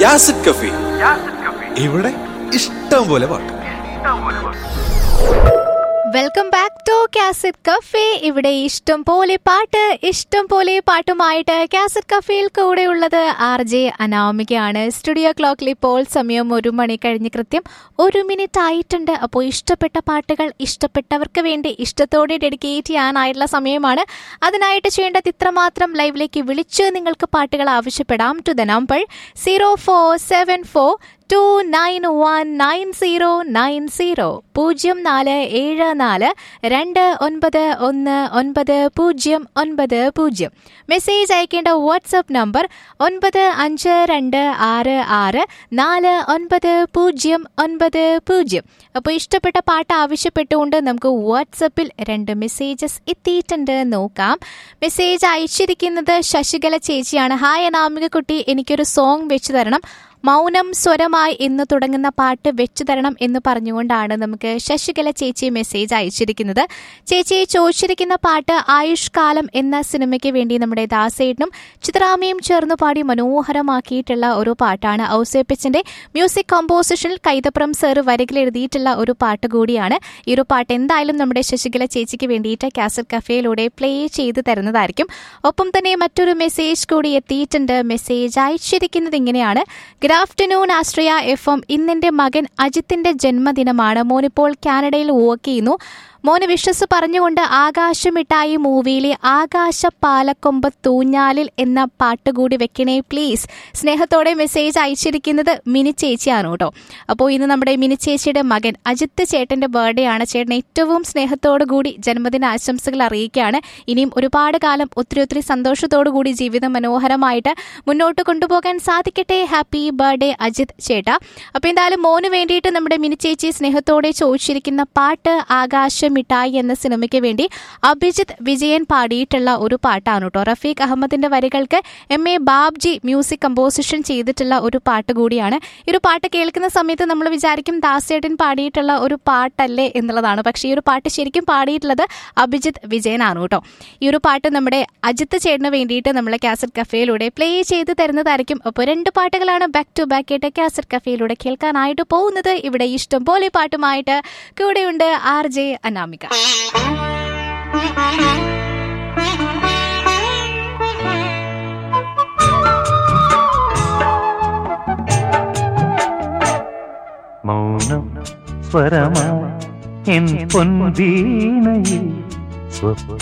യാസിഡ് കഫി ഇവിടെ ഇഷ്ടം പോലെ പാട്ട് welcome back to cassette cafe ഇവിടെ ഇഷ്ടം പോലെ പാട്ട് ഇഷ്ടം പോലെ പാട്ടുമായിട്ട് കാസറ്റ് കഫേയിൽ കൂടെയുള്ളത് ആർ ജെ അനാമികയാണ് സ്റ്റുഡിയോ ക്ലോക്കിൽ ഇപ്പോൾ സമയം ഒരു മണി കഴിഞ്ഞ് കൃത്യം ഒരു മിനിറ്റ് ആയിട്ടുണ്ട് അപ്പോൾ ഇഷ്ടപ്പെട്ട പാട്ടുകൾ ഇഷ്ടപ്പെട്ടവർക്ക് വേണ്ടി ഇഷ്ടത്തോടെ ഡെഡിക്കേറ്റ് ചെയ്യാനായിട്ടുള്ള സമയമാണ് അതിനായിട്ട് ചെയ്യേണ്ടത് ഇത്രമാത്രം ലൈവിലേക്ക് വിളിച്ച് നിങ്ങൾക്ക് പാട്ടുകൾ ആവശ്യപ്പെടാം to the number zero four seven four two nine one nine zero nine zero പൂജ്യം നാല് ഏഴ് നാല് രണ്ട് ഒൻപത് ഒന്ന് ഒൻപത് പൂജ്യം ഒൻപത് പൂജ്യം മെസ്സേജ് അയക്കേണ്ട വാട്സപ്പ് നമ്പർ ഒൻപത് അഞ്ച് രണ്ട് ആറ് ആറ് നാല് ഒൻപത് പൂജ്യം ഒൻപത് പൂജ്യം അപ്പോൾ ഇഷ്ടപ്പെട്ട പാട്ട് ആവശ്യപ്പെട്ടുകൊണ്ട് നമുക്ക് വാട്സപ്പിൽ രണ്ട് മെസ്സേജസ് എത്തിയിട്ടുണ്ട് നോക്കാം മെസ്സേജ് അയച്ചിരിക്കുന്നത് ശശികല ചേച്ചിയാണ് ഹായ് അനാമിക കുട്ടി എനിക്കൊരു സോങ് വെച്ച് തരണം മൗനം സ്വരമായി എന്ന് തുടങ്ങുന്ന പാട്ട് വെച്ചു തരണം എന്ന് പറഞ്ഞുകൊണ്ടാണ് നമുക്ക് ശശികല ചേച്ചി മെസ്സേജ് അയച്ചിരിക്കുന്നത് ചേച്ചി ചോദിച്ചിരിക്കുന്ന പാട്ട് ആയുഷ് കാലം എന്ന സിനിമയ്ക്ക് വേണ്ടി നമ്മുടെ ദാസേട്ടനും ചിത്രാമയും ചേർന്ന് പാടി മനോഹരമാക്കിയിട്ടുള്ള ഒരു പാട്ടാണ് ഔസേപ്പിച്ചിന്റെ മ്യൂസിക് കമ്പോസിഷനിൽ കൈതപ്രം സർ വരികൾ എഴുതിയിട്ടുള്ള ഒരു പാട്ട് കൂടിയാണ് ഈ ഒരു പാട്ട് എന്തായാലും നമ്മുടെ ശശികല ചേച്ചിക്ക് വേണ്ടിയിട്ട് കാസറ്റ് കഫേയിലൂടെ പ്ലേ ചെയ്ത് തരുന്നതായിരിക്കും ഒപ്പം തന്നെ മറ്റൊരു മെസ്സേജ് കൂടി എത്തിയിട്ടുണ്ട് മെസ്സേജ് അയച്ചിരിക്കുന്നത് ഇങ്ങനെയാണ് good afternoon Ashraya F M ഇന്നെന്റെ മകൻ അജിത്തിന്റെ ജന്മദിനമാണ് മോനിപ്പോൾ കാനഡയിൽ വർക്ക് ചെയ്യുന്നു മോന് വിശ്വസ് പറഞ്ഞുകൊണ്ട് ആകാശമിട്ടായി മൂവിയിലെ ആകാശ പാലക്കൊമ്പ് തൂഞ്ഞാലിൽ എന്ന പാട്ട് കൂടി വെക്കണേ പ്ലീസ് സ്നേഹത്തോടെ മെസ്സേജ് അയച്ചിരിക്കുന്നത് മിനി ചേച്ചിയാണ് കേട്ടോ അപ്പോൾ ഇന്ന് നമ്മുടെ മിനി ചേച്ചിയുടെ മകൻ അജിത്ത് ചേട്ടന്റെ ബർത്ത്ഡേ ആണ് ചേട്ടൻ ഏറ്റവും സ്നേഹത്തോടു കൂടി ജന്മദിന ആശംസകൾ അറിയിക്കുകയാണ് ഇനിയും ഒരുപാട് കാലം ഒത്തിരി ഒത്തിരി സന്തോഷത്തോടു കൂടി ജീവിതം മനോഹരമായിട്ട് മുന്നോട്ട് കൊണ്ടുപോകാൻ സാധിക്കട്ടെ ഹാപ്പി ബർത്ത്ഡേ അജിത് ചേട്ടാ അപ്പോൾ എന്തായാലും മോന് വേണ്ടിയിട്ട് നമ്മുടെ മിനി ചേച്ചി സ്നേഹത്തോടെ ചോദിച്ചിരിക്കുന്ന പാട്ട് ആകാശം മിഠായി എന്ന സിനിമയ്ക്ക് വേണ്ടി അഭിജിത്ത് വിജയൻ പാടിയിട്ടുള്ള ഒരു പാട്ടാണ് കേട്ടോ റഫീഖ് അഹമ്മദിന്റെ വരികൾക്ക് M A Babji music composition ചെയ്തിട്ടുള്ള ഒരു പാട്ട് കൂടിയാണ് ഈ ഒരു പാട്ട് കേൾക്കുന്ന സമയത്ത് നമ്മൾ വിചാരിക്കും ദാസേട്ടൻ പാടിയിട്ടുള്ള ഒരു പാട്ടല്ലേ എന്നുള്ളതാണ് പക്ഷേ ഈ ഒരു പാട്ട് ശരിക്കും പാടിയിട്ടുള്ളത് അഭിജിത്ത് വിജയനാണ് കേട്ടോ ഈ ഒരു പാട്ട് നമ്മുടെ അജിത്ത് ചേട്ടന് വേണ്ടിയിട്ട് നമ്മൾ കാസറ്റ് കഫേയിലൂടെ പ്ലേ ചെയ്ത് തരുന്നതായിരിക്കും അപ്പോൾ രണ്ട് പാട്ടുകളാണ് ബാക്ക് ടു ബാക്ക് ആയിട്ട് കാസറ്റ് കഫേയിലൂടെ കേൾക്കാനായിട്ട് പോകുന്നത് ഇവിടെ ഇഷ്ടം പോലെ പാട്ടുമായിട്ട് കൂടെയുണ്ട് ആർ ജെ അനാമിക മൗനം സ്വരമായി എൻ പൊൻവീണയിൽ സ്വപ്ന